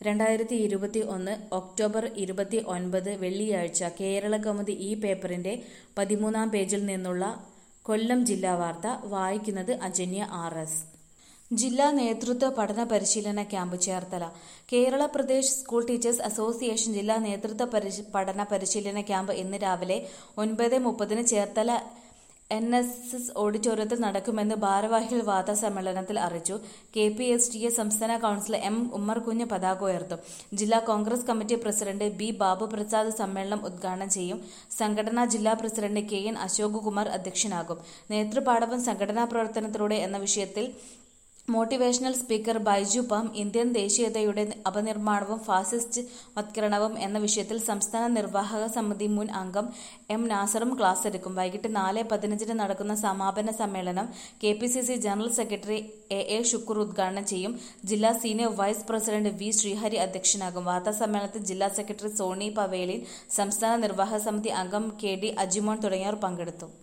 രണ്ടായിരത്തി ഇരുപത്തി ഒന്ന് ഒക്ടോബർ ഇരുപത്തി ഒൻപത് വെള്ളിയാഴ്ച കേരള കൗമുദി ഈ പേപ്പറിന്റെ പതിമൂന്നാം പേജിൽ നിന്നുള്ള കൊല്ലം ജില്ലാ വാർത്ത വായിക്കുന്നത് അജന്യ ആർ എസ് ജില്ലാ നേതൃത്വ പഠന പരിശീലന camp Cherthala Kerala Pradesh school teachers association ജില്ലാ നേതൃത്വ പരിശ- പഠന പരിശീലന ക്യാമ്പ് ഇന്ന് രാവിലെ ഒൻപത് മുപ്പതിന് ചേർത്തല എൻ എസ് എസ് ഓഡിറ്റോറിയത്തിൽ നടക്കുമെന്ന് ഭാരവാഹികൾ വാർത്താ സമ്മേളനത്തിൽ അറിയിച്ചു K P S T A സംസ്ഥാന കൌൺസിലർ എം ഉമ്മർകുഞ്ഞ് പതാക ഉയർത്തും ജില്ലാ Congress committee president B Babu Prasad സമ്മേളനം ഉദ്ഘാടനം ചെയ്യും സംഘടനാ ജില്ലാ president K N Ashok Kumar അധ്യക്ഷനാകും നേതൃപാടവം സംഘടനാ പ്രവർത്തനത്തിലൂടെ എന്ന വിഷയത്തിൽ മോട്ടിവേഷണൽ സ്പീക്കർ ബൈജു പാം ഇന്ത്യൻ ദേശീയതയുടെ അപനിർമ്മാണവും ഫാസിസ്റ്റ് വത്കരണവും എന്ന വിഷയത്തിൽ സംസ്ഥാന നിർവാഹക സമിതി മുൻ അംഗം എം നാസറും ക്ലാസ് എടുക്കും വൈകിട്ട് നാല് പതിനഞ്ചിന് നടക്കുന്ന സമാപന സമ്മേളനം K P C C general secretary A A Shukkur ഉദ്ഘാടനം ചെയ്യും ജില്ലാ senior vice president V Sreehari അധ്യക്ഷനാകും വാർത്താ സമ്മേളനത്തിൽ ജില്ലാ സെക്രട്ടറി സോണി പവേലിൻ സംസ്ഥാന നിർവാഹക സമിതി അംഗം കെ ഡി അജിമോൻ തുടങ്ങിയവർ പങ്കെടുത്തു